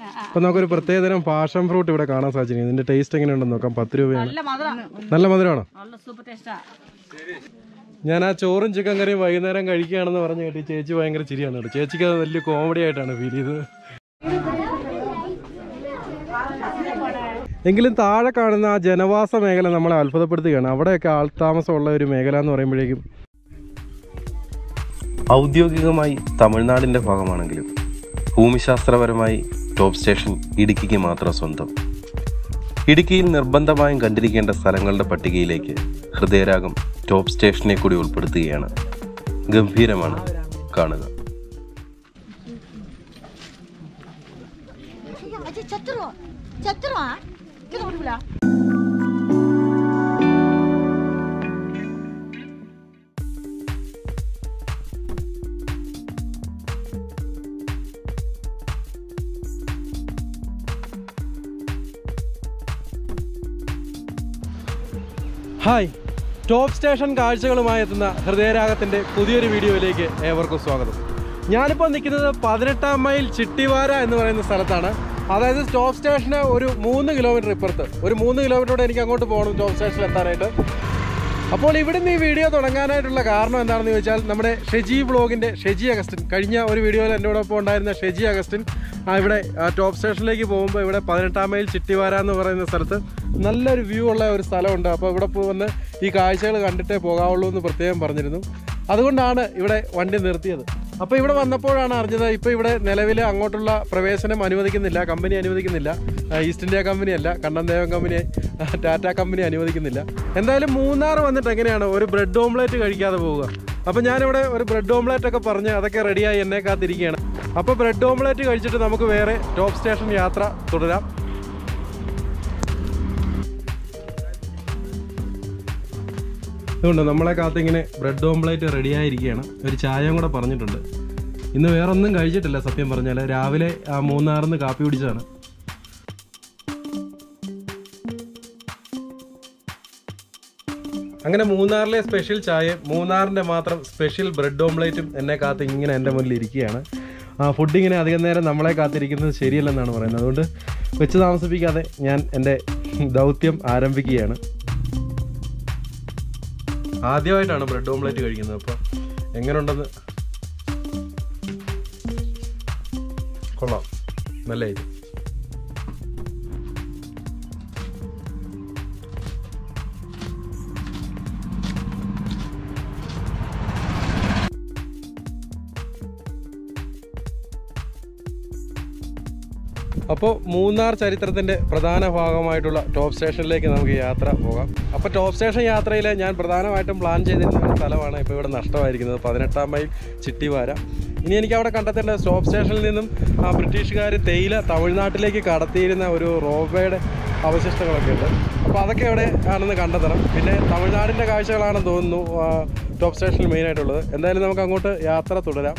അപ്പോൾ നമുക്കൊരു പ്രത്യേകതരം പാഷൻ ഫ്രൂട്ട് ഇവിടെ കാണാൻ സാധിച്ചിരിക്കും ഇതിന്റെ ടേസ്റ്റ് എങ്ങനെയുണ്ടെന്ന് നോക്കാം പത്ത് രൂപയാണ് നല്ല മധുരം നല്ല മധുരമാണോ നല്ല സൂപ്പർ ടേസ്റ്റാ ഞാൻ ആ ചോറും ചിക്കൻ കറിയും വൈകുന്നേരം കഴിക്കുകയാണെന്ന് പറഞ്ഞ് കേട്ടി ചേച്ചി ഭയങ്കര ചിരിയാണ് കേട്ടോ ചേച്ചിക്ക് അത് വലിയ കോമഡി ആയിട്ടാണ് ഫീൽ ചെയ്തത് എങ്കിലും താഴെ കാണുന്ന ആ ജനവാസ മേഖല നമ്മളെ അത്ഭുതപ്പെടുത്തുകയാണ് അവിടെയൊക്കെ ആൾത്താമസമുള്ള ഒരു മേഖല എന്ന് പറയുമ്പോഴേക്കും ഔദ്യോഗികമായി തമിഴ്നാടിന്റെ ഭാഗമാണെങ്കിലും ഭൂമിശാസ്ത്രപരമായി ടോപ്പ് സ്റ്റേഷൻ ഇടുക്കിക്ക് മാത്രം സ്വന്തം ഇടുക്കിയിൽ നിർബന്ധമായും കണ്ടിരിക്കേണ്ട സ്ഥലങ്ങളുടെ പട്ടികയിലേക്ക് ഹൃദയരാഗം ടോപ്പ് സ്റ്റേഷനെ കൂടി ഉൾപ്പെടുത്തുകയാണ് ഗംഭീരമാണ് കാണുക അച്ഛ ചത്തുരോ ചത്തുരോ കേട്ടോ കൊടുക്കില്ല ഹായ് ടോപ്പ് സ്റ്റേഷൻ കാഴ്ചകളുമായി എത്തുന്ന ഹൃദയരാഗത്തിൻ്റെ പുതിയൊരു വീഡിയോയിലേക്ക് ഏവർക്കും സ്വാഗതം ഞാനിപ്പോൾ നിൽക്കുന്നത് പതിനെട്ടാം മൈൽ ചിട്ടിവാര എന്ന് പറയുന്ന സ്ഥലത്താണ് അതായത് ടോപ്പ് സ്റ്റേഷന് ഒരു മൂന്ന് കിലോമീറ്റർ ഇപ്പുറത്ത് ഒരു മൂന്ന് കിലോമീറ്ററോടെ എനിക്ക് അങ്ങോട്ട് പോകണം ടോപ്പ് സ്റ്റേഷനിൽ എത്താനായിട്ട് അപ്പോൾ ഇവിടുന്ന് ഈ വീഡിയോ തുടങ്ങാനായിട്ടുള്ള കാരണം എന്താണെന്ന് ചോദിച്ചാൽ നമ്മുടെ ഷെജി വ്ളോഗിൻ്റെ ഷെജി അഗസ്റ്റിൻ കഴിഞ്ഞ ഒരു വീഡിയോയിൽ എന്നോടൊപ്പം ഉണ്ടായിരുന്ന ഷെജി അഗസ്റ്റിൻ ആ, ഇവിടെ ആ, ടോപ്പ് സ്റ്റേഷനിലേക്ക് പോകുമ്പോൾ ഇവിടെ പതിനെട്ടാം മൈൽ ചിട്ടിവാര എന്ന് പറയുന്ന സ്ഥലത്ത് നല്ലൊരു വ്യൂ ഉള്ള ഒരു സ്ഥലമുണ്ട് അപ്പോൾ ഇവിടെ പോ- വന്ന് ഈ കാഴ്ചകൾ കണ്ടിട്ടേ പോകാവുള്ളൂ എന്ന് പ്രത്യേകം പറഞ്ഞിരുന്നു അതുകൊണ്ടാണ് ഇവിടെ വണ്ടി നിർത്തിയത് അപ്പോൾ ഇവിടെ വന്നപ്പോഴാണ് അറിഞ്ഞത് ഇപ്പോൾ ഇവിടെ നിലവിൽ അങ്ങോട്ടുള്ള പ്രവേശനം അനുവദിക്കുന്നില്ല കമ്പനി അനുവദിക്കുന്നില്ല ആ, ഈസ്റ്റ് ഇന്ത്യ കമ്പനി അല്ല കണ്ണൻ ദേവൻ കമ്പനി ആ, ടാറ്റ കമ്പനി അനുവദിക്കുന്നില്ല എന്തായാലും മൂന്നാർ വന്നിട്ട് എങ്ങനെയാണ് ഒരു ബ്രെഡ് ഓംലേറ്റ് കഴിക്കാതെ പോവുക അപ്പോൾ ഞാനിവിടെ ഒരു ബ്രെഡ് ഓംലേറ്റ് ഒക്കെ പറഞ്ഞ് അതൊക്കെ റെഡിയായി എന്നെ കാത്തിരിക്കുകയാണ് അപ്പോൾ ബ്രെഡ് ഓംലേറ്റ് കഴിച്ചിട്ട് നമുക്ക് വേറെ ടോപ്പ് സ്റ്റേഷൻ യാത്ര തുടരാം അതുകൊണ്ട് നമ്മളെ കാത്തിങ്ങനെ ബ്രെഡ് ഓംലേറ്റ് റെഡിയായിരിക്കുകയാണ് ഒരു ചായയും കൂടെ പറഞ്ഞിട്ടുണ്ട് ഇന്ന് വേറൊന്നും കഴിച്ചിട്ടില്ല സത്യം പറഞ്ഞാൽ രാവിലെ ആ മൂന്നാറിന്ന് കാപ്പി കുടിച്ചതാണ് അങ്ങനെ മൂന്നാറിലെ സ്പെഷ്യൽ ചായയും മൂന്നാറിൻ്റെ മാത്രം സ്പെഷ്യൽ ബ്രെഡ് ഓംലേറ്റും എന്നെ കാത്ത് ഇങ്ങനെ എൻ്റെ മുന്നിൽ ഇരിക്കുകയാണ് ആ ഫുഡ് ഇങ്ങനെ അധികം നേരം നമ്മളെ കാത്തിരിക്കുന്നത് ശരിയല്ലെന്നാണ് പറയുന്നത് അതുകൊണ്ട് വെച്ച് താമസിപ്പിക്കാതെ ഞാൻ എൻ്റെ ദൗത്യം ആരംഭിക്കുകയാണ് ആദ്യമായിട്ടാണ് ബ്രെഡ് ഓംലേറ്റ് കഴിക്കുന്നത് അപ്പോൾ എങ്ങനെയുണ്ടെന്ന് കൊള്ളാം നല്ല ഇത് അപ്പോൾ മൂന്നാർ ചരിത്രത്തിൻ്റെ പ്രധാന ഭാഗമായിട്ടുള്ള ടോപ്പ് സ്റ്റേഷനിലേക്ക് നമുക്ക് യാത്ര പോകാം അപ്പോൾ ടോപ്പ് സ്റ്റേഷൻ യാത്രയിൽ ഞാൻ പ്രധാനമായിട്ടും പ്ലാൻ ചെയ്തിരുന്ന ഒരു സ്ഥലമാണ് ഇപ്പോൾ ഇവിടെ നഷ്ടമായിരിക്കുന്നത് പതിനെട്ടാം മൈൽ ചിട്ടിവാര ഇനി എനിക്ക് അവിടെ കണ്ടെത്തേണ്ട ടോപ്പ് സ്റ്റേഷനിൽ നിന്നും ആ ബ്രിട്ടീഷുകാർ തേയില തമിഴ്നാട്ടിലേക്ക് കടത്തിയിരുന്ന ഒരു റോബയുടെ അവശിഷ്ടങ്ങളൊക്കെ ഉണ്ട് അപ്പോൾ അതൊക്കെ അവിടെ ആണെന്ന് കണ്ടെത്തണം പിന്നെ തമിഴ്നാടിൻ്റെ കാഴ്ചകളാണെന്ന് തോന്നുന്നു ആ, ടോപ്പ് സ്റ്റേഷനിൽ മെയിനായിട്ടുള്ളത് എന്തായാലും നമുക്ക് അങ്ങോട്ട് യാത്ര തുടരാം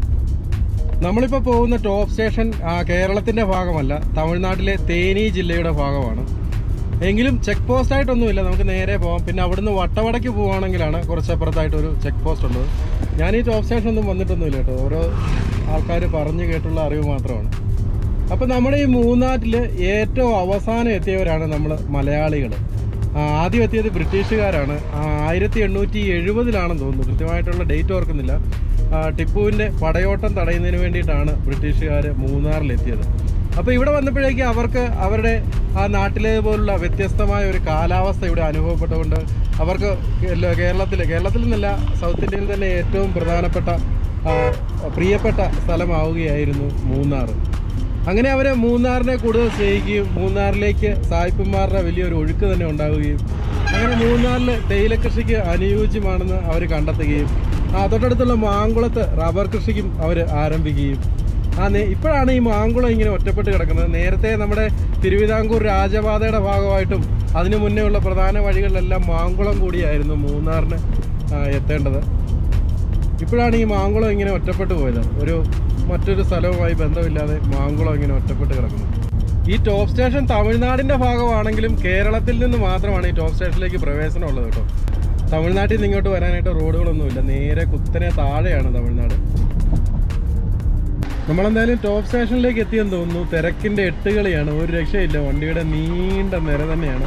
നമ്മളിപ്പോൾ പോകുന്ന ടോപ്പ് സ്റ്റേഷൻ ആ, കേരളത്തിൻ്റെ ഭാഗമല്ല തമിഴ്നാട്ടിലെ തേനി ജില്ലയുടെ ഭാഗമാണ് എങ്കിലും ചെക്ക് പോസ്റ്റ് ആയിട്ടൊന്നുമില്ല നമുക്ക് നേരെ പോകാം പിന്നെ അവിടുന്ന് വട്ടവടയ്ക്ക് പോവുകയാണെങ്കിലാണ് കുറച്ചപ്പുറത്തായിട്ട് ഒരു ചെക്ക് പോസ്റ്റ് ഉള്ളത് ഞാൻ ഈ ടോപ്പ് സ്റ്റേഷൻ ഒന്നും വന്നിട്ടൊന്നുമില്ല കേട്ടോ ഓരോ ആൾക്കാർ പറഞ്ഞു കേട്ടുള്ള അറിവ് മാത്രമാണ് അപ്പോൾ നമ്മുടെ ഈ മൂന്നാറ്റിൽ ഏറ്റവും അവസാനം എത്തിയവരാണ് നമ്മൾ മലയാളികൾ ആദ്യം എത്തിയത് ബ്രിട്ടീഷുകാരാണ് ആയിരത്തി എണ്ണൂറ്റി എഴുപതിലാണെന്ന് തോന്നുന്നു കൃത്യമായിട്ടുള്ള ഡേറ്റ് ഓർക്കുന്നില്ല ആ, ടിപ്പുവിൻ്റെ പടയോട്ടം തടയുന്നതിന് വേണ്ടിയിട്ടാണ് ബ്രിട്ടീഷുകാർ മൂന്നാറിലെത്തിയത് അപ്പോൾ ഇവിടെ വന്നപ്പോഴേക്കും അവർക്ക് അവരുടെ ആ നാട്ടിലെ പോലുള്ള വ്യത്യസ്തമായ ഒരു കാലാവസ്ഥ ഇവിടെ അനുഭവപ്പെട്ടുകൊണ്ട് അവർക്ക് കേരള- കേരളത്തിൽ കേരളത്തിൽ നിന്നല്ല സൗത്ത് ഇന്ത്യയിൽ തന്നെ ഏറ്റവും പ്രധാനപ്പെട്ട ആ, പ്രിയപ്പെട്ട സ്ഥലമാവുകയായിരുന്നു മൂന്നാർ അങ്ങനെ അവർ മൂന്നാറിനെ കൂടുതൽ സ്നേഹിക്കുകയും മൂന്നാറിലേക്ക് സായിപ്പന്മാരുടെ വലിയൊരു ഒഴുക്ക് തന്നെ ഉണ്ടാവുകയും അങ്ങനെ മൂന്നാറിൽ തേയില കൃഷിക്ക് അനുയോജ്യമാണെന്ന് അവർ കണ്ടെത്തുകയും ആ തൊട്ടടുത്തുള്ള മാങ്കുളത്ത് റബ്ബർ കൃഷിക്കും അവർ ആരംഭിക്കുകയും ആ നേ ഇപ്പോഴാണ് ഈ മാങ്കുളം ഇങ്ങനെ ഒറ്റപ്പെട്ട് കിടക്കുന്നത് നേരത്തെ നമ്മുടെ തിരുവിതാംകൂർ രാജപാതയുടെ ഭാഗമായിട്ടും അതിനു മുന്നേ ഉള്ള പ്രധാന വഴികളിലെല്ലാം മാങ്കുളം കൂടിയായിരുന്നു മൂന്നാറിന് ആ, എത്തേണ്ടത് ഇപ്പോഴാണ് ഈ മാങ്കുളം ഇങ്ങനെ ഒറ്റപ്പെട്ടു പോയത് ഒരു മറ്റൊരു സ്ഥലവുമായി ബന്ധമില്ലാതെ മാങ്കുളം ഇങ്ങനെ ഒറ്റപ്പെട്ട് കിടക്കുന്നു ഈ ടോപ്പ് സ്റ്റേഷൻ തമിഴ്നാടിൻ്റെ ഭാഗമാണെങ്കിലും കേരളത്തിൽ നിന്ന് മാത്രമാണ് ഈ ടോപ്പ് സ്റ്റേഷനിലേക്ക് പ്രവേശനം ഉള്ളത് കേട്ടോ തമിഴ്നാട്ടിൽ നിന്ന് ഇങ്ങോട്ട് വരാനായിട്ട് റോഡുകളൊന്നുമില്ല നേരെ കുത്തനെ താഴെയാണ് തമിഴ്നാട് നമ്മളെന്തായാലും ടോപ്പ് സ്റ്റേഷനിലേക്ക് എത്തിയെന്ന് തോന്നുന്നു തിരക്കിന്റെ എട്ടുകളിയാണ് ഒരു രക്ഷയില്ല വണ്ടിയുടെ നീണ്ട നിര തന്നെയാണ്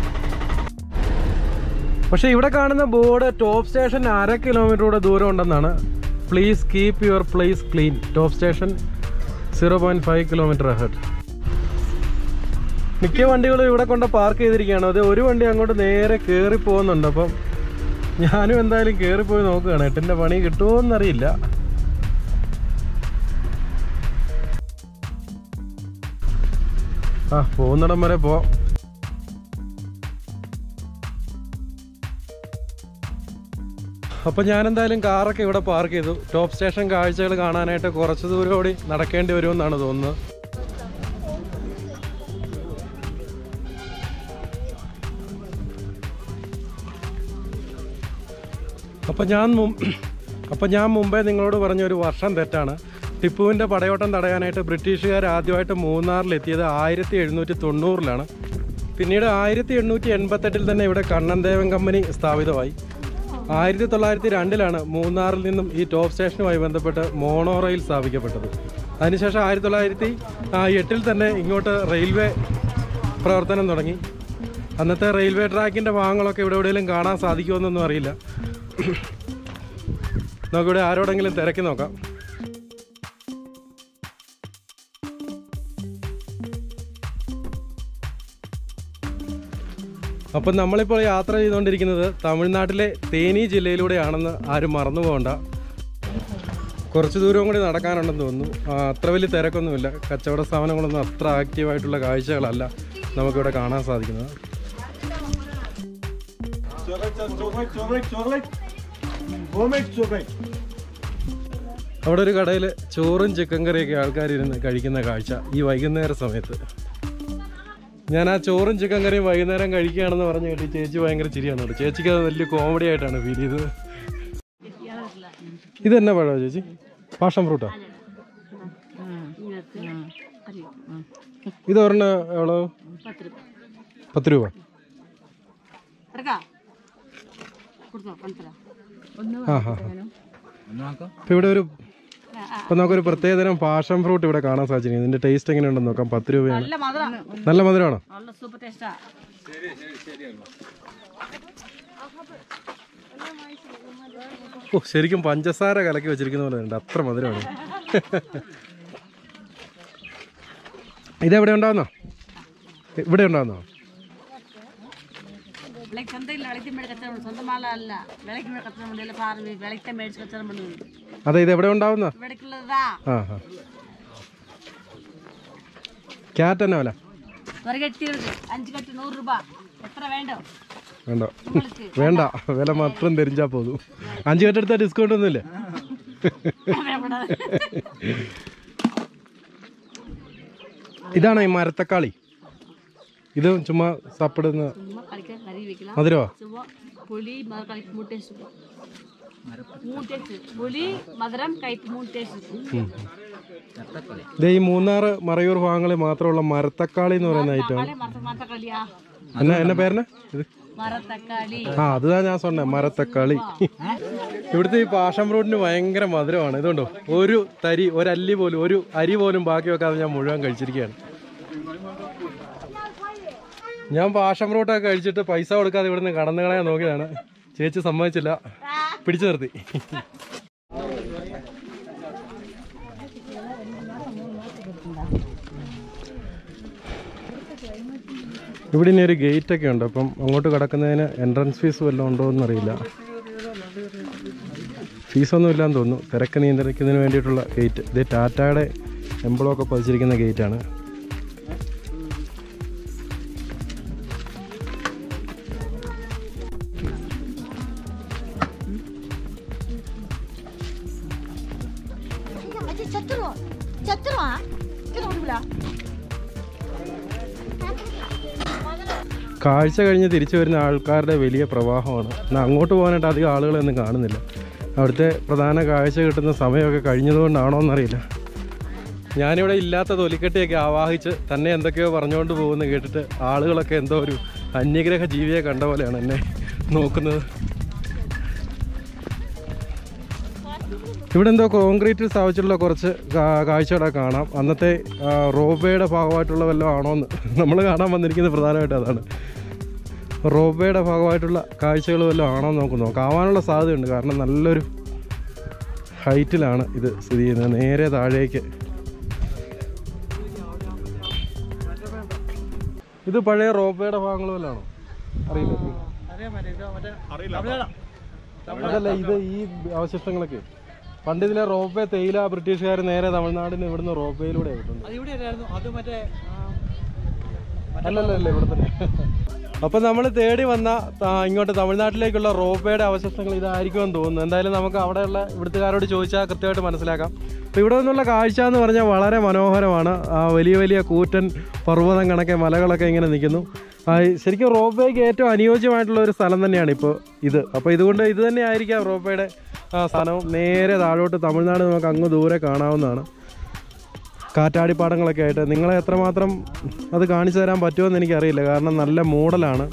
പക്ഷെ ഇവിടെ കാണുന്ന ബോർഡ് ടോപ്പ് സ്റ്റേഷൻ അര കിലോമീറ്ററൂടെ ദൂരം ഉണ്ടെന്നാണ് please keep your place clean top station zero point five kilometre ahead മിക്ക വണ്ടികളും ഇവിടെ കൊണ്ട് പാർക്ക് ചെയ്തിരിക്കുകയാണ് അത് ഒരു വണ്ടി അങ്ങോട്ട് നേരെ കയറി പോകുന്നുണ്ട് അപ്പം ഞാനും എന്തായാലും കയറിപ്പോയി നോക്കുകയാണ് എട്ടിൻ്റെ പണി കിട്ടുമോ എന്നറിയില്ല ആ പോകുന്നിടം വരെ പോവാം അപ്പോൾ ഞാൻ എന്തായാലും കാറൊക്കെ ഇവിടെ പാർക്ക് ചെയ്തു ടോപ്പ് സ്റ്റേഷൻ കാഴ്ചകൾ കാണാനായിട്ട് കുറച്ച് ദൂരം കൂടി നടക്കേണ്ടി വരുമെന്നാണ് തോന്നുന്നത് അപ്പം ഞാൻ മും- അപ്പം ഞാൻ മുമ്പേ നിങ്ങളോട് പറഞ്ഞ ഒരു വർഷം തെറ്റാണ് ടിപ്പുവിൻ്റെ പടയോട്ടം തടയാനായിട്ട് ബ്രിട്ടീഷുകാർ ആദ്യമായിട്ട് മൂന്നാറിലെത്തിയത് ആയിരത്തി എഴുന്നൂറ്റി തൊണ്ണൂറിലാണ് പിന്നീട് ആയിരത്തി എണ്ണൂറ്റി എൺപത്തെട്ടിൽ തന്നെ ഇവിടെ കണ്ണൻ ദേവൻ കമ്പനി സ്ഥാപിതമായി ആയിരത്തി തൊള്ളായിരത്തി രണ്ടിലാണ് മൂന്നാറിൽ നിന്നും ഈ ടോപ്പ് സ്റ്റേഷനുമായി ബന്ധപ്പെട്ട് മോണോ റെയിൽ സ്ഥാപിക്കപ്പെട്ടത് അതിനുശേഷം ആയിരത്തി തൊള്ളായിരത്തി എട്ടിൽ തന്നെ ഇങ്ങോട്ട് റെയിൽവേ പ്രവർത്തനം തുടങ്ങി അന്നത്തെ റെയിൽവേ ട്രാക്കിൻ്റെ ഭാഗങ്ങളൊക്കെ ഇവിടെ എവിടെയെങ്കിലും കാണാൻ സാധിക്കുമെന്നൊന്നും അറിയില്ല നമുക്കിവിടെ ആരോടെങ്കിലും തിരക്കി നോക്കാം അപ്പം നമ്മളിപ്പോൾ യാത്ര ചെയ്തുകൊണ്ടിരിക്കുന്നത് തമിഴ്നാട്ടിലെ തേനി ജില്ലയിലൂടെയാണെന്ന് ആരും മറന്നു പോകണ്ട കുറച്ച് ദൂരം കൂടി നടക്കാനുണ്ടെന്ന് തോന്നുന്നു ആ, അത്ര വലിയ തിരക്കൊന്നുമില്ല കച്ചവട സ്ഥാപനങ്ങളൊന്നും അത്ര ആക്റ്റീവായിട്ടുള്ള കാഴ്ചകളല്ല നമുക്കിവിടെ കാണാൻ സാധിക്കുന്നത് അവിടെ ഒരു കടയിൽ ചോറും ചിക്കൻ കറിയൊക്കെ ആൾക്കാർ ഇരുന്ന് കഴിക്കുന്ന കാഴ്ച ഈ വൈകുന്നേര സമയത്ത് ഞാൻ ആ ചോറും ചിക്കൻ കറിയും വൈകുന്നേരം കഴിക്കുകയാണെന്ന് പറഞ്ഞു കേട്ട് ഈ ചേച്ചി ഭയങ്കര ചിരിയാണ് കേട്ടോ ചേച്ചിക്ക് അത് വലിയ കോമഡി ആയിട്ടാണ് ഫീൽ ചെയ്തത് ഇത് എന്നാ പഴം ചേച്ചി പാഷൻ ഫ്രൂട്ടാ ഇത് ഒരെണ്ണം എവ്വളോ பத்து ரூபாய் പത്ത് രൂപ இருக்கா கொடுத்தோம் பண்ணுறேன் ആ ഹാ ഇപ്പം ഇവിടെ ഒരു ഇപ്പം നമുക്കൊരു പ്രത്യേകതരം പാഷൻ ഫ്രൂട്ട് ഇവിടെ കാണാൻ സാധിച്ചു ഇതിന്റെ ടേസ്റ്റ് എങ്ങനെയുണ്ടെന്ന് നോക്കാം പത്ത് രൂപയാണ് நல்ல மதுரம் നല്ല മധുരമാണോ நல்ல சூப்பர் டேஸ்டா ഓ ശരിക്കും പഞ്ചസാര കലക്കി വെച്ചിരിക്കുന്ന പോലെ ഉണ്ട് അത്ര മധുരമാണ് ഇതെവിടെ ഉണ്ടാവുന്നോ ഇവിടെ ഉണ്ടാവുന്നോ விலைக்கு சந்தையில் விலைக்கு மேடு கச்சரம் சொந்தமாலாம் இல்லை விலைக்கு மேடு கச்சரம் முடியல பாருங்க விலைக்கு தான் மேடிச்சு கச்சரம் பண்ணுது അതെ ഇത് എവിടെ ഉണ്ടാവുന്ന விலைக்குள்ளதா ആ ഹാ ക്യാറ്റ് എന്നാ വില ஒரு கட்டி இருக்கு அஞ்சு கட்டு நூறு ரூபாய் எத்தனை வேண்டும் വേണ്ട உங்களுக்கு വേണ്ട വില മാത്രം തെരിഞ്ഞാൽ പോതും അഞ്ച് കെട്ടെടുത്താൽ ഡിസ്കൗണ്ട് ഒന്നുമില്ലേ வேண்டாம். ഇതാണോ ഈ മരത്തക്കാളി ഇത് ചുമ്മാ സപ്പിടുന്ന சும்மா கறிக்க கறி வைக்கலாம் മധുരമാ சும்மா புளி மதுரம் கழிப்பு மூணு டேஸ்ட் இருக்கும் மூணு டேஸ்ட் புளி மதுரம் கழிப்பு மூணு டேஸ்ட் இருக்கும் ഇത് ഈ മൂന്നാർ മറയൂർ ഭാഗങ്ങളിൽ മാത്രമുള്ള മരത്തക്കാളി എന്ന് പറയുന്ന ഐറ്റം தக்காளி மரத்த மரத்தக்காளியா എന്നാ എന്നെ പേരനെ ഇത് மரத்தக்காளி ആ അതുതാ ഞാൻ சொன்னேன் മരത്തക്കാളി ഇവിടുത്തെ ഈ പാഷൻ ഫ്രൂട്ടിന് ഭയങ്കര മധുരമാണ് ഇതുകൊണ്ടോ ഒരു തരി ഒരല്ലി പോലും ഒരു അരി പോലും ബാക്കി വെക്കാതെ ഞാൻ മുഴുവൻ കഴിച്ചിരിക്കുകയാണ് ഞാൻ പാഷൻ ഫ്രൂട്ടൊക്കെ കഴിച്ചിട്ട് പൈസ കൊടുക്കാതെ ഇവിടുന്ന് കടന്നു കളയാൻ നോക്കിയതാണ് ചേച്ചി സമ്മതിച്ചില്ല പിടിച്ചു നിർത്തി ഇവിടെ ഇനി ഒരു ഗേറ്റ് ഒക്കെ ഉണ്ട് അപ്പം അങ്ങോട്ട് കിടക്കുന്നതിന് എൻട്രൻസ് ഫീസ് വല്ലതും ഉണ്ടോ എന്നറിയില്ല ഫീസൊന്നും ഇല്ലാന്ന് തോന്നുന്നു തിരക്ക് നിയന്ത്രിക്കുന്നതിന് വേണ്ടിയിട്ടുള്ള ഗേറ്റ് ഇത് ടാറ്റയുടെ എംബ്ലമൊക്കെ പതിച്ചിരിക്കുന്ന ഗേറ്റാണ് அஜய் சத்துருவோம் சத்துருவான் இங்கே விடுவில കാഴ്ച കഴിഞ്ഞ് തിരിച്ചു വരുന്ന ആൾക്കാരുടെ വലിയ പ്രവാഹമാണ് എന്നാൽ അങ്ങോട്ട് പോകാനായിട്ട് അധികം ആളുകളൊന്നും കാണുന്നില്ല അവിടുത്തെ പ്രധാന കാഴ്ച കിട്ടുന്ന സമയമൊക്കെ കഴിഞ്ഞതുകൊണ്ടാണോ എന്നറിയില്ല ഞാനിവിടെ ഇല്ലാത്ത തൊലിക്കെട്ടിയൊക്കെ ആവാഹിച്ച് തന്നെ എന്തൊക്കെയോ പറഞ്ഞുകൊണ്ട് പോകുന്ന കേട്ടിട്ട് ആളുകളൊക്കെ എന്തോ ഒരു അന്യഗ്രഹ ജീവിയെ കണ്ട പോലെയാണ് എന്നെ നോക്കുന്നത് ഇവിടെ എന്തോ കോൺക്രീറ്റ് സ്ഥാപിച്ചിട്ടുള്ള കുറച്ച് കാ- കാഴ്ചകളൊക്കെ കാണാം അന്നത്തെ റോബയുടെ ഭാഗമായിട്ടുള്ള വല്ലതും ആണോന്ന് നമ്മൾ കാണാൻ വന്നിരിക്കുന്നത് പ്രധാനമായിട്ട് അതാണ് റോബയുടെ ഭാഗമായിട്ടുള്ള കാഴ്ചകൾ വല്ലതും ആണോന്ന് നമുക്ക് നോക്കാം ആവാനുള്ള സാധ്യതയുണ്ട് കാരണം നല്ലൊരു ഹൈറ്റിലാണ് ഇത് സ്ഥിതി ചെയ്യുന്നത് നേരെ താഴേക്ക് ഇത് പഴയ റോബയുടെ ഭാഗങ്ങൾ വല്ലതാണോ അറിയില്ല അതല്ല ഇത് ഈ അവശിഷ്ടങ്ങളൊക്കെ പണ്ട് ഇതിലെ റോപ്പേ തേയില ബ്രിട്ടീഷുകാർ നേരെ തമിഴ്നാടിന് ഇവിടുന്ന് റോപ്പയിലൂടെ ആയിട്ടുണ്ട് അത് ഇവിടെ അല്ലായിരുന്നു അത് മറ്റേ അല്ലല്ല ഇവിടെ തന്നെ അപ്പൊ നമ്മൾ തേടി വന്ന ആ, ഇങ്ങോട്ട് തമിഴ്നാട്ടിലേക്കുള്ള റോപ്പയുടെ അവശിഷ്ടങ്ങൾ ഇതായിരിക്കുമെന്ന് തോന്നുന്നു എന്തായാലും നമുക്ക് അവിടെയുള്ള ഇവിടുത്തുകാരോട് ചോദിച്ചാൽ കൃത്യമായിട്ട് മനസ്സിലാക്കാം അപ്പോൾ ഇവിടെ നിന്നുള്ള കാഴ്ച എന്ന് പറഞ്ഞാൽ വളരെ മനോഹരമാണ് ആ, വലിയ വലിയ കൂറ്റൻ പർവ്വതം കണക്കെ മലകളൊക്കെ ഇങ്ങനെ നിൽക്കുന്നു ആ, ശരിക്കും റോപ്പേക്ക് ഏറ്റവും അനുയോജ്യമായിട്ടുള്ള ഒരു സ്ഥലം തന്നെയാണ് ഇപ്പോൾ ഇത് അപ്പോൾ ഇതുകൊണ്ട് ഇത് തന്നെ ആയിരിക്കാം റോപ്പയുടെ ആ, സ്ഥലവും നേരെ താഴോട്ട് തമിഴ്നാട് നമുക്ക് അങ്ങ് ദൂരെ കാണാവുന്നതാണ് കാറ്റാടിപ്പാടങ്ങളൊക്കെ ആയിട്ട് നിങ്ങളെ എത്രമാത്രം അത് കാണിച്ചു തരാൻ പറ്റുമെന്ന് എനിക്കറിയില്ല കാരണം നല്ല മോഡലാണ്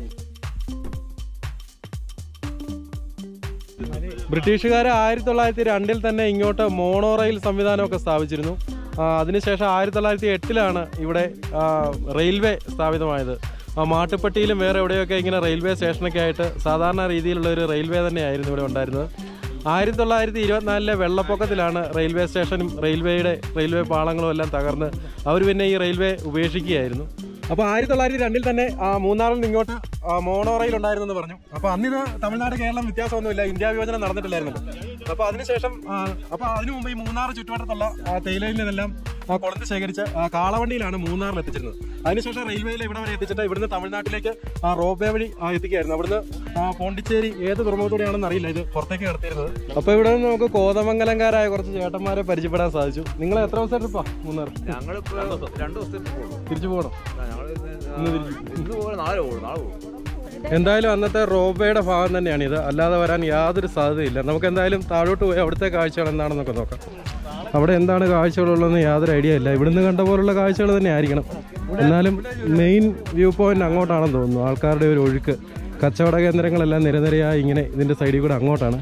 ബ്രിട്ടീഷുകാർ ആയിരത്തി തൊള്ളായിരത്തി രണ്ടിൽ തന്നെ ഇങ്ങോട്ട് മോണോ റെയിൽ സംവിധാനമൊക്കെ സ്ഥാപിച്ചിരുന്നു ആ, അതിനുശേഷം ആയിരത്തി തൊള്ളായിരത്തി എട്ടിലാണ് ഇവിടെ ആ, റെയിൽവേ സ്ഥാപിതമായത് ആ, മാട്ടുപ്പെട്ടിയിലും വേറെ എവിടെയൊക്കെ ഇങ്ങനെ റെയിൽവേ സ്റ്റേഷനൊക്കെ ആയിട്ട് സാധാരണ രീതിയിലുള്ള ഒരു റെയിൽവേ തന്നെയായിരുന്നു ഇവിടെ ഉണ്ടായിരുന്നത് ആയിരത്തി തൊള്ളായിരത്തി ഇരുപത്തിനാലിലെ വെള്ളപ്പൊക്കത്തിലാണ് റെയിൽവേ സ്റ്റേഷനും റെയിൽവേയുടെ റെയിൽവേ പാളങ്ങളും എല്ലാം തകർന്ന് അവർ പിന്നെ ഈ റെയിൽവേ ഉപേക്ഷിക്കുകയായിരുന്നു അപ്പോൾ ആയിരത്തി തൊള്ളായിരത്തി രണ്ടിൽ തന്നെ ആ, മൂന്നാറിൽ നിന്ന് ഇങ്ങോട്ട് ആ, മോണോ റെയിൽ ഉണ്ടായിരുന്നെന്ന് പറഞ്ഞു അപ്പോൾ അന്നിത് തമിഴ്നാട് കേരളം വ്യത്യാസമൊന്നുമില്ല ഇന്ത്യ വിഭജനം നടന്നിട്ടില്ലായിരുന്നല്ലോ അപ്പോൾ അതിനുശേഷം ആ, അപ്പോൾ അതിനു മുമ്പ് ഈ മൂന്നാർ ചുറ്റുവട്ടത്തുള്ള ആ, തേയിലയിൽ നിന്നെല്ലാം ആ കൊളത്ത് ശേഖരിച്ച് ആ, കാളവണ്ടിയിലാണ് മൂന്നാറിൽ എത്തിച്ചിരുന്നത് അതിനുശേഷം റെയിൽവേയിൽ ഇവിടെ വരെ എത്തിച്ചിട്ട് ഇവിടുന്ന് തമിഴ്നാട്ടിലേക്ക് ആ റോപ്പ് വേ വഴി ആ, എത്തിക്കുകയായിരുന്നു അവിടുന്ന് ആ, പോണ്ടിച്ചേരി ഏത് തുറമുഖത്തൂടെയാണെന്ന് അറിയില്ല ഇത് പുറത്തേക്ക് കടത്തിയിരുന്നത് അപ്പോൾ ഇവിടെ നിന്ന് നമുക്ക് കോതമംഗലംകാരായ കുറച്ച് ചേട്ടന്മാരെ പരിചയപ്പെടാൻ സാധിച്ചു നിങ്ങൾ എത്ര ദിവസം ട്രിപ്പാ മൂന്നാർ ഞങ്ങൾ രണ്ടു ദിവസത്തേക്ക് പോകും തിരിച്ചു പോകണം ഞങ്ങൾ ഇന്ന് തിരിച്ചു ഇന്ന് പോകും നാളെ പോകും നാളെ പോകും എന്തായാലും അന്നത്തെ റോബയുടെ ഭാഗം തന്നെയാണ് ഇത് അല്ലാതെ വരാൻ യാതൊരു സാധ്യതയില്ല നമുക്ക് എന്തായാലും താഴോട്ട് പോയി അവിടുത്തെ കാഴ്ചകൾ എന്താണെന്നൊക്കെ നോക്കാം അവിടെ എന്താണ് കാഴ്ചകളുള്ളതെന്ന് യാതൊരു ഐഡിയ ഇല്ല ഇവിടുന്ന് കണ്ട പോലുള്ള കാഴ്ചകൾ തന്നെ ആയിരിക്കണം എന്നാലും മെയിൻ വ്യൂ പോയിന്റ് അങ്ങോട്ടാണെന്ന് തോന്നുന്നു ആൾക്കാരുടെ ഒരു ഒഴുക്ക് കച്ചവട കേന്ദ്രങ്ങളെല്ലാം നിരനിരയായി ഇങ്ങനെ ഇതിൻ്റെ സൈഡിൽ കൂടെ അങ്ങോട്ടാണ്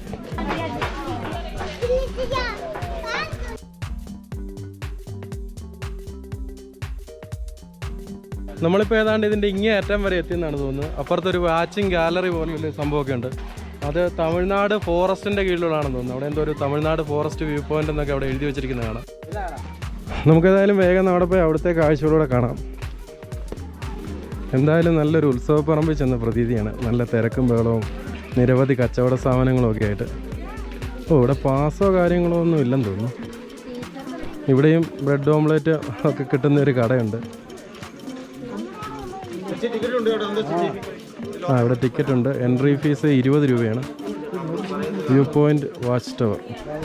നമ്മളിപ്പോൾ ഏതാണ്ട് ഇതിൻ്റെ ഇങ്ങേ അറ്റം വരെ എത്തിയെന്നാണ് തോന്നുന്നത് അപ്പുറത്തൊരു വാച്ചിങ് ഗാലറി പോലുള്ള സംഭവമൊക്കെ ഉണ്ട് അത് തമിഴ്നാട് ഫോറസ്റ്റിൻ്റെ കീഴിലുള്ളതാണെന്ന് തോന്നുന്നു അവിടെ എന്തോ ഒരു തമിഴ്നാട് ഫോറസ്റ്റ് വ്യൂ പോയിന്റ് എന്നൊക്കെ അവിടെ എഴുതി വെച്ചിരിക്കുന്നത് കാണാം നമുക്കേതായാലും വേഗം അവിടെ പോയി അവിടുത്തെ കാഴ്ചകളൂടെ കാണാം എന്തായാലും നല്ലൊരു ഉത്സവപ്പറമ്പിൽ ചെന്ന പ്രതീതിയാണ് നല്ല തിരക്കും ബഹളവും നിരവധി കച്ചവട സ്ഥാപനങ്ങളും ഒക്കെ ആയിട്ട് ഓ ഇവിടെ പാസോ കാര്യങ്ങളോ ഒന്നും ഇല്ലെന്ന് തോന്നുന്നു ഇവിടെയും ബ്രെഡ് ഓംലെറ്റ് ഒക്കെ കിട്ടുന്ന ഒരു കടയുണ്ട് ആ ഇവിടെ ടിക്കറ്റ് ഉണ്ട് എൻട്രി ഫീസ് ഇരുപത് രൂപയാണ് വ്യൂ പോയിന്റ് വാച്ച് ടവർ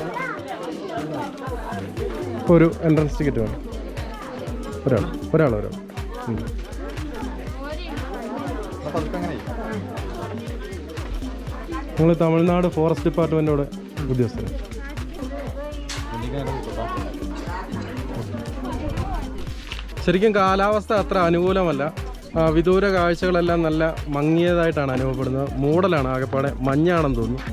ഒരു എൻട്രൻസ് ടിക്കറ്റ് വേണം ഒരാൾ ഒരാൾ ഒരാൾ ഉം. നിങ്ങൾ തമിഴ്നാട് ഫോറസ്റ്റ് ഡിപ്പാർട്ട്മെൻറ്റോടെ ഉദ്യോഗസ്ഥർ ശരിക്കും കാലാവസ്ഥ അത്ര അനുകൂലമല്ല ആ, വിദൂര കാഴ്ചകളെല്ലാം നല്ല മങ്ങിയതായിട്ടാണ് അനുഭവപ്പെടുന്നത് മൂടലാണ് ആകെപ്പാടെ മഞ്ഞാണെന്ന് തോന്നുന്നു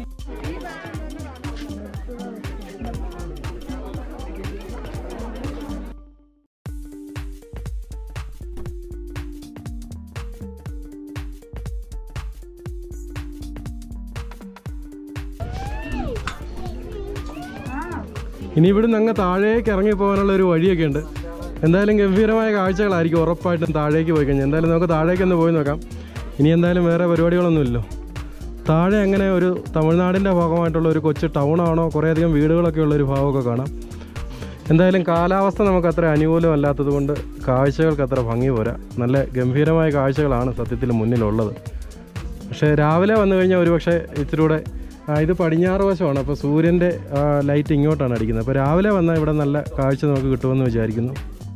ഇനി ഇവിടുന്ന് അങ്ങ് താഴേക്ക് ഇറങ്ങി പോകാനുള്ള ഒരു വഴിയൊക്കെ ഉണ്ട് എന്തായാലും ഗംഭീരമായ കാഴ്ചകളായിരിക്കും ഉറപ്പായിട്ടും താഴേക്ക് പോയി കഴിഞ്ഞാൽ എന്തായാലും നമുക്ക് താഴേക്ക് ഒന്ന് പോയി നോക്കാം ഇനി എന്തായാലും വേറെ പരിപാടികളൊന്നുമില്ലല്ലോ താഴെ അങ്ങനെ ഒരു തമിഴ്നാടിൻ്റെ ഭാഗമായിട്ടുള്ള ഒരു കൊച്ചു ടൗണാണോ കുറേയധികം വീടുകളൊക്കെ ഉള്ളൊരു ഭാഗമൊക്കെ കാണാം എന്തായാലും കാലാവസ്ഥ നമുക്ക് അത്ര അനുകൂലമല്ലാത്തത് കൊണ്ട് കാഴ്ചകൾക്ക് അത്ര ഭംഗി പോരാ നല്ല ഗംഭീരമായ കാഴ്ചകളാണ് സത്യത്തിൽ മുന്നിലുള്ളത് പക്ഷേ രാവിലെ വന്നു കഴിഞ്ഞാൽ ഒരുപക്ഷെ ഇച്ചിരി കൂടെ ആ, ഇത് പടിഞ്ഞാറ് വശമാണ് അപ്പോൾ സൂര്യൻ്റെ ലൈറ്റ് ഇങ്ങോട്ടാണ് അടിക്കുന്നത് അപ്പോൾ രാവിലെ വന്നാൽ ഇവിടെ നല്ല കാഴ്ച നമുക്ക് കിട്ടുമെന്ന് വിചാരിക്കുന്നു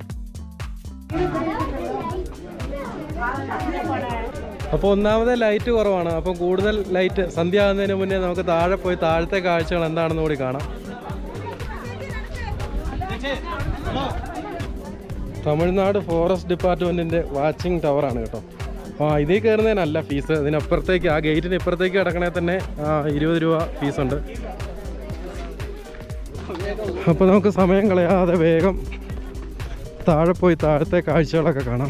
അപ്പോൾ ഒന്നാമത് ലൈറ്റ് കുറവാണ് അപ്പോൾ കൂടുതൽ ലൈറ്റ് സന്ധ്യ ആകുന്നതിന് മുന്നേ നമുക്ക് താഴെ പോയി താഴത്തെ കാഴ്ചകൾ എന്താണെന്ന് കൂടി കാണാം തമിഴ്നാട് ഫോറസ്റ്റ് ഡിപ്പാർട്ട്മെൻറ്റിൻ്റെ വാച്ചിങ് ടവറാണ് കേട്ടോ ആ ഇതിൽ കയറുന്നതിനല്ല ഫീസ് ഇതിനപ്പുറത്തേക്ക് ആ ഗേറ്റിന് ഇപ്പുറത്തേക്ക് കിടക്കണേ തന്നെ ആ, ഇരുപത് രൂപ ഫീസുണ്ട് അപ്പോൾ നമുക്ക് സമയം കളയാതെ വേഗം താഴെ പോയി താഴത്തെ കാഴ്ചകളൊക്കെ കാണാം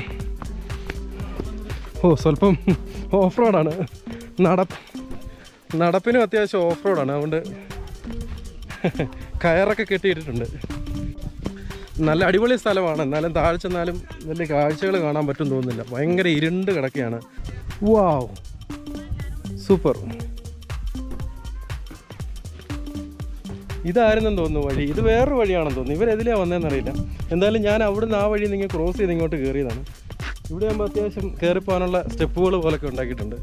ഓ സ്വല്പം ഓഫ് റോഡാണ് നടപ്പ് നടപ്പിനും അത്യാവശ്യം ഓഫ് റോഡാണ് അതുകൊണ്ട് കയറൊക്കെ കെട്ടിയിട്ടിട്ടുണ്ട് നല്ല അടിപൊളി സ്ഥലമാണ് എന്നാലും താഴെ ചെന്നാലും വലിയ കാഴ്ചകൾ കാണാൻ പറ്റും തോന്നുന്നില്ല ഭയങ്കര ഇരുണ്ട് കിടക്കുകയാണ് വാവ് സൂപ്പർ ഇതായിരുന്നെന്ന് തോന്നുന്നു വഴി ഇത് വേറൊരു വഴിയാണെന്ന് തോന്നുന്നു ഇവരെതിലെയാണ് വന്നതെന്നറിയില്ല എന്തായാലും ഞാൻ അവിടുന്ന് ആ വഴി നിങ്ങൾ ക്രോസ് ചെയ്ത് ഇങ്ങോട്ട് കയറിയതാണ് ഇവിടെ ആകുമ്പോൾ അത്യാവശ്യം കയറിപ്പോകാനുള്ള സ്റ്റെപ്പുകൾ പോലൊക്കെ ഉണ്ടാക്കിയിട്ടുണ്ട്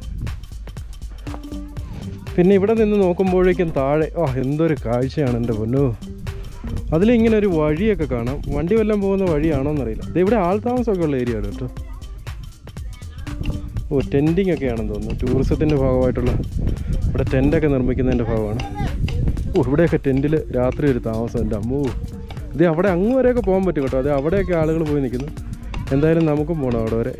പിന്നെ ഇവിടെ നിന്ന് നോക്കുമ്പോഴേക്കും താഴെ ആ എന്തൊരു കാഴ്ചയാണ് എൻ്റെ പൊന്നു അതിലിങ്ങനെ ഒരു വഴിയൊക്കെ കാണാം വണ്ടി വല്ലതും പോകുന്ന വഴിയാണോ എന്നറിയില്ല ഇത് ഇവിടെ ആൾതാമസമൊക്കെ ഉള്ള ഏരിയ ആണ് കേട്ടോ ഓ ടെൻറ്റിങ് ഒക്കെ ആണെന്ന് തോന്നുന്നു ടൂറിസത്തിൻ്റെ ഭാഗമായിട്ടുള്ള ഇവിടെ ടെൻ്റൊക്കെ നിർമ്മിക്കുന്നതിൻ്റെ ഭാഗമാണ് ഓ ഇവിടെയൊക്കെ ടെൻറ്റിൽ രാത്രി ഒരു താമസം എൻ്റെ അമ്മോ ഇത് അവിടെ അങ്ങ് വരെയൊക്കെ പോകാൻ പറ്റും കേട്ടോ അത് അവിടെയൊക്കെ ആളുകൾ പോയി നിൽക്കുന്നു എന്തായാലും നമുക്കും പോകണം അവിടെ വരെ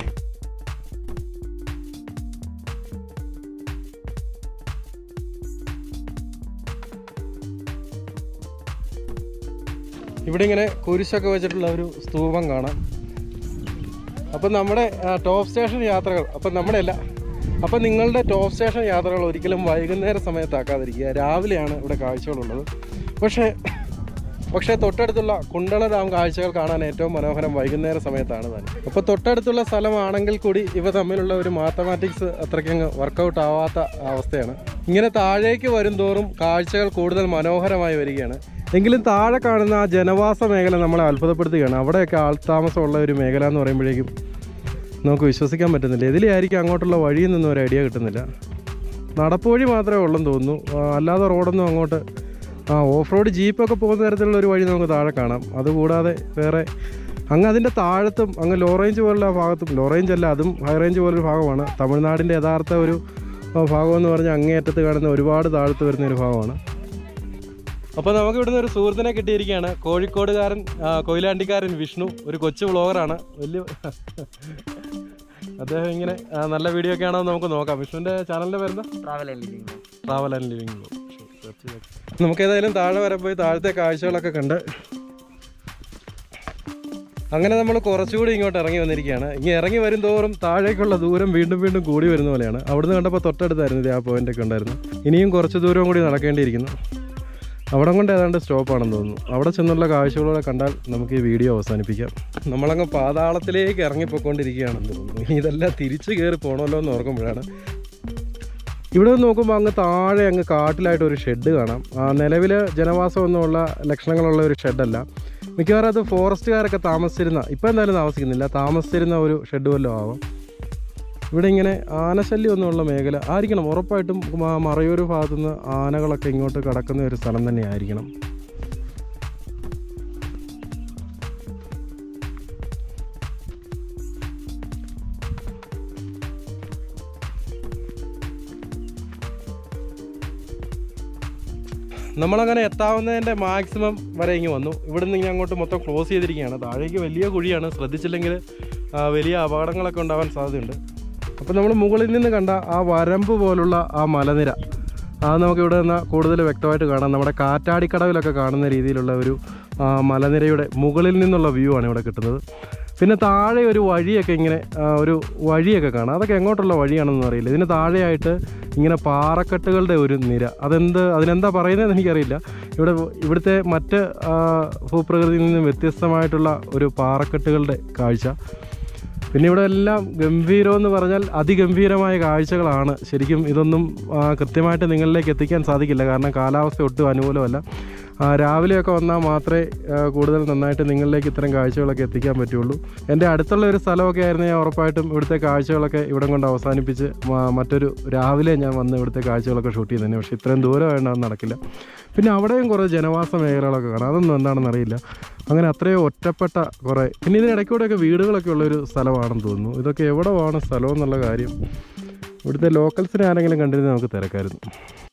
ഇവിടെ ഇങ്ങനെ കുരിശൊക്കെ വെച്ചിട്ടുള്ള ഒരു സ്തൂപം കാണാം അപ്പം നമ്മുടെ ആ, ടോപ്പ് സ്റ്റേഷൻ യാത്രകൾ അപ്പം നമ്മുടെ അല്ല അപ്പം നിങ്ങളുടെ ടോപ്പ് സ്റ്റേഷൻ യാത്രകൾ ഒരിക്കലും വൈകുന്നേര സമയത്താക്കാതിരിക്കുക രാവിലെയാണ് ഇവിടെ കാഴ്ചകളുള്ളത് പക്ഷേ പക്ഷേ തൊട്ടടുത്തുള്ള കുണ്ടള ഡാം കാഴ്ചകൾ കാണാൻ ഏറ്റവും മനോഹരം വൈകുന്നേര സമയത്താണ് തന്നെ അപ്പോൾ തൊട്ടടുത്തുള്ള സ്ഥലമാണെങ്കിൽ കൂടി ഇവ തമ്മിലുള്ള ഒരു മാത്തമാറ്റിക്സ് അത്രയ്ക്കങ്ങ് വർക്കൗട്ട് ആവാത്ത അവസ്ഥയാണ് ഇങ്ങനെ താഴേക്ക് വരും തോറും കാഴ്ചകൾ കൂടുതൽ മനോഹരമായി വരികയാണ് എങ്കിലും താഴെ കാണുന്ന ആ ജനവാസ മേഖല നമ്മളെ അത്ഭുതപ്പെടുത്തുകയാണ് അവിടെയൊക്കെ ആൾത്താമസമുള്ള ഒരു മേഖല എന്ന് പറയുമ്പോഴേക്കും നമുക്ക് വിശ്വസിക്കാൻ പറ്റുന്നില്ല ഇതിലായിരിക്കും അങ്ങോട്ടുള്ള വഴിയിൽ നിന്നും ഒരു ഐഡിയ കിട്ടുന്നില്ല നടപ്പ് വഴി മാത്രമേ ഉള്ളെന്ന് തോന്നുന്നു ആ, അല്ലാതെ റോഡൊന്നും അങ്ങോട്ട് ആ ഓഫ് റോഡ് ജീപ്പൊക്കെ പോകുന്ന തരത്തിലുള്ള ഒരു വഴി നമുക്ക് താഴെ കാണാം അതുകൂടാതെ വേറെ അങ്ങ് അതിൻ്റെ താഴത്തും അങ്ങ് ലോ റേഞ്ച് പോലുള്ള ഭാഗത്തും ലോ റേഞ്ച് അല്ല അതും ഹൈ റേഞ്ച് പോലൊരു ഭാഗമാണ് തമിഴ്നാടിൻ്റെ യഥാർത്ഥ ഒരു ആ, ഭാഗം എന്ന് പറഞ്ഞാൽ അങ്ങേയറ്റത്ത് കാണുന്ന ഒരുപാട് താഴത്ത് വരുന്ന ഒരു ഭാഗമാണ് അപ്പോൾ നമുക്ക് ഇവിടുന്ന് ഒരു സുഹൃത്തിനെ കിട്ടിയിരിക്കുകയാണ് കോഴിക്കോടുകാരൻ ആ, കൊയിലാണ്ടിക്കാരൻ വിഷ്ണു ഒരു കൊച്ചു വ്ളോഗറാണ് വലിയ അദ്ദേഹം ഇങ്ങനെ ആ, നല്ല വീഡിയോ ഒക്കെ ആണോ എന്ന് നമുക്ക് നോക്കാം വിഷ്ണുവിൻ്റെ ചാനലിൻ്റെ പേരെന്താ travel and living travel and living നമുക്ക് ഏതായാലും താഴെ വരെ പോയി താഴത്തെ കാഴ്ചകളൊക്കെ കണ്ട് അങ്ങനെ നമ്മൾ കുറച്ചുകൂടി ഇങ്ങോട്ട് ഇറങ്ങി വന്നിരിക്കുകയാണ് ഇങ്ങനെ ഇറങ്ങി വരും തോറും താഴേക്കുള്ള ദൂരം വീണ്ടും വീണ്ടും കൂടി വരുന്ന പോലെയാണ് അവിടുന്ന് കണ്ടപ്പോൾ തൊട്ടടുത്തായിരുന്നു ഇത് ആ പോയിന്റ് ഒക്കെ ഉണ്ടായിരുന്നു ഇനിയും കുറച്ച് ദൂരം കൂടി നടക്കേണ്ടിയിരിക്കുന്നു അവിടെ കൊണ്ട് ഏതാണ്ട് സ്റ്റോപ്പാണെന്ന് തോന്നുന്നു അവിടെ ചെന്നുള്ള കാഴ്ചകളൂടെ കണ്ടാൽ നമുക്ക് ഈ വീഡിയോ അവസാനിപ്പിക്കാം നമ്മളങ്ങ് പാതാളത്തിലേക്ക് ഇറങ്ങിപ്പോയിക്കൊണ്ടിരിക്കുകയാണെന്ന് തോന്നുന്നു ഇനി ഇതെല്ലാം തിരിച്ച് കയറി പോകണമല്ലോ എന്ന് ഓർക്കുമ്പോഴാണ് ഇവിടെ നിന്ന് നോക്കുമ്പോൾ അങ്ങ് താഴെ അങ്ങ് കാട്ടിലായിട്ട് ഒരു ഷെഡ് കാണാം നിലവിൽ ജനവാസമൊന്നുമുള്ള ലക്ഷണങ്ങളുള്ള ഒരു ഷെഡല്ല മിക്കവാറും അത് ഫോറസ്റ്റുകാരൊക്കെ താമസിച്ചിരുന്ന ഇപ്പം എന്തായാലും താമസിക്കുന്നില്ല താമസിച്ചിരുന്ന ഒരു ഷെഡ് വല്ലതും ആവാം ഇവിടെ ഇങ്ങനെ ആനശല്യം ഒന്നുമുള്ള മേഖല ആയിരിക്കണം ഉറപ്പായിട്ടും മ- മറയൂർ ഭാഗത്തുനിന്ന് ആനകളൊക്കെ ഇങ്ങോട്ട് കടക്കുന്ന ഒരു സ്ഥലം തന്നെ ആയിരിക്കണം നമ്മളങ്ങനെ എത്താവുന്നതിൻ്റെ മാക്സിമം വരെ ഇങ്ങ് വന്നു ഇവിടെ നിന്ന് ഇങ്ങനെ അങ്ങോട്ട് മൊത്തം ക്ലോസ് ചെയ്തിരിക്കുകയാണ് താഴേക്ക് വലിയ കുഴിയാണ് ശ്രദ്ധിച്ചില്ലെങ്കിൽ ആ, വലിയ അപകടങ്ങളൊക്കെ ഉണ്ടാവാൻ സാധ്യതയുണ്ട് അപ്പോൾ നമ്മൾ മുകളിൽ നിന്ന് കണ്ട ആ വരമ്പ് പോലുള്ള ആ മലനിര അത് നമുക്ക് ഇവിടെ നിന്ന് കൂടുതൽ വ്യക്തമായിട്ട് കാണാം നമ്മുടെ കാറ്റാടിക്കടവിലൊക്കെ കാണുന്ന രീതിയിലുള്ള ഒരു ആ, മലനിരയുടെ മുകളിൽ നിന്നുള്ള വ്യൂ ആണ് ഇവിടെ കിട്ടുന്നത് പിന്നെ താഴെ ഒരു വഴിയൊക്കെ ഇങ്ങനെ ആ, ഒരു വഴിയൊക്കെ കാണാം അതൊക്കെ എങ്ങോട്ടുള്ള വഴിയാണെന്ന് അറിയില്ല ഇതിന് താഴെയായിട്ട് ഇങ്ങനെ പാറക്കെട്ടുകളുടെ ഒരു നിര അതെന്ത് അതിനെന്താ പറയുന്നതെന്ന് എനിക്കറിയില്ല ഇവിടെ ഇവിടുത്തെ മറ്റ് ആ, ഭൂപ്രകൃതിയിൽ നിന്നും വ്യത്യസ്തമായിട്ടുള്ള ഒരു പാറക്കെട്ടുകളുടെ കാഴ്ച പിന്നെ ഇവിടെ എല്ലാം ഗംഭീരം എന്ന് പറഞ്ഞാൽ അതിഗംഭീരമായ കാഴ്ചകളാണ് ശരിക്കും ഇതൊന്നും ആ, കൃത്യമായിട്ട് നിങ്ങളിലേക്ക് എത്തിക്കാൻ സാധിക്കില്ല കാരണം കാലാവസ്ഥ ഒട്ടും അനുകൂലമല്ല ആ, രാവിലെയൊക്കെ വന്നാൽ മാത്രമേ ആ, കൂടുതൽ നന്നായിട്ട് നിങ്ങളിലേക്ക് ഇത്തരം കാഴ്ചകളൊക്കെ എത്തിക്കാൻ പറ്റുള്ളൂ എൻ്റെ അടുത്തുള്ള ഒരു സ്ഥലമൊക്കെ ആയിരുന്നു ഞാൻ ഉറപ്പായിട്ടും ഇവിടുത്തെ കാഴ്ചകളൊക്കെ ഇവിടം കൊണ്ട് അവസാനിപ്പിച്ച് മ- മറ്റൊരു രാവിലെ ഞാൻ വന്ന് ഇവിടുത്തെ കാഴ്ചകളൊക്കെ ഷൂട്ട് ചെയ്തതന്നെ പക്ഷേ ഇത്രയും ദൂരം വേണ്ട അത് നടക്കില്ല പിന്നെ അവിടെയും കുറേ ജനവാസ മേഖലകളൊക്കെ കാണാം അതൊന്നും എന്താണെന്ന് അറിയില്ല അങ്ങനെ അത്രയും ഒറ്റപ്പെട്ട കുറേ പിന്നെ ഇതിനിടയ്ക്കൂടെയൊക്കെ വീടുകളൊക്കെ ഉള്ളൊരു സ്ഥലമാണെന്ന് തോന്നുന്നു ഇതൊക്കെ എവിടെ ആണ് സ്ഥലം എന്നുള്ള കാര്യം ഇവിടുത്തെ ലോക്കൽസിനെ ആരെങ്കിലും കണ്ടിരുന്ന് നമുക്ക് തിരക്കായിരുന്നു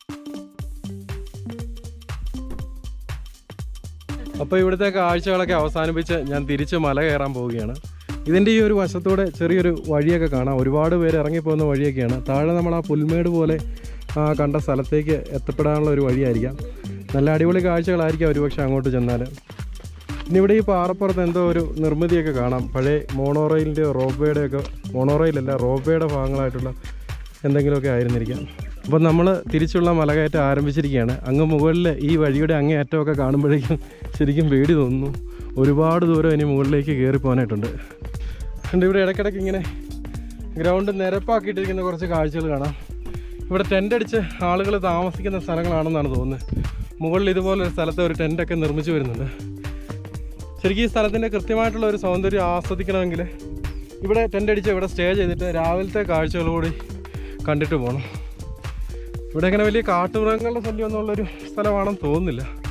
അപ്പോൾ ഇവിടുത്തെ കാഴ്ചകളൊക്കെ അവസാനിപ്പിച്ച് ഞാൻ തിരിച്ച് മല കയറാൻ പോവുകയാണ് ഇതിൻ്റെ ഈ ഒരു വശത്തൂടെ ചെറിയൊരു വഴിയൊക്കെ കാണാം ഒരുപാട് പേര് ഇറങ്ങിപ്പോകുന്ന വഴിയൊക്കെയാണ് താഴെ നമ്മൾ ആ പുൽമേട് പോലെ ആ, കണ്ട സ്ഥലത്തേക്ക് എത്തപ്പെടാനുള്ള ഒരു വഴിയായിരിക്കാം നല്ല അടിപൊളി കാഴ്ചകളായിരിക്കും ഒരുപക്ഷെ അങ്ങോട്ട് ചെന്നാൽ ഇനി ഇവിടെ ഈ പാറപ്പുറത്ത് എന്തോ ഒരു നിർമ്മിതിയൊക്കെ കാണാം പഴയ മോണോറെയിലിൻ്റെ റോപ്വേയുടെ ഒക്കെ മോണോറെയിലല്ല റോപ്വേയുടെ ഭാഗങ്ങളായിട്ടുള്ള എന്തെങ്കിലുമൊക്കെ ആയിരുന്നിരിക്കാം അപ്പോൾ നമ്മൾ തിരിച്ചുള്ള മലകയറ്റം ആരംഭിച്ചിരിക്കുകയാണ് അങ്ങ് മുകളിൽ ഈ വഴിയുടെ അങ്ങേ അറ്റമൊക്കെ കാണുമ്പോഴേക്കും ശരിക്കും പേടി തോന്നുന്നു ഒരുപാട് ദൂരം ഇനി മുകളിലേക്ക് കയറി പോകാനായിട്ടുണ്ട് ഉണ്ട് ഇവിടെ ഇടയ്ക്കിടയ്ക്ക് ഇങ്ങനെ ഗ്രൗണ്ട് നിരപ്പാക്കിയിട്ടിരിക്കുന്ന കുറച്ച് കാഴ്ചകൾ കാണാം ഇവിടെ ടെൻ്റ് അടിച്ച് ആളുകൾ താമസിക്കുന്ന സ്ഥലങ്ങളാണെന്നാണ് തോന്നുന്നത് മുകളിൽ ഇതുപോലൊരു സ്ഥലത്ത് ഒരു ടെൻ്റൊക്കെ നിർമ്മിച്ചു വരുന്നുണ്ട് ശരിക്കും ഈ സ്ഥലത്തിൻ്റെ കൃത്യമായിട്ടുള്ള ഒരു സൗന്ദര്യം ആസ്വദിക്കണമെങ്കിൽ ഇവിടെ ടെൻ്റ് അടിച്ച് ഇവിടെ സ്റ്റേ ചെയ്തിട്ട് രാവിലത്തെ കാഴ്ചകൾ കൂടി കണ്ടിട്ട് പോകണം ഇവിടെ അങ്ങനെ വലിയ കാട്ടുമൃഗങ്ങളുടെ ശല്യമൊന്നും ഉള്ളൊരു സ്ഥലമാണെന്ന് തോന്നുന്നില്ല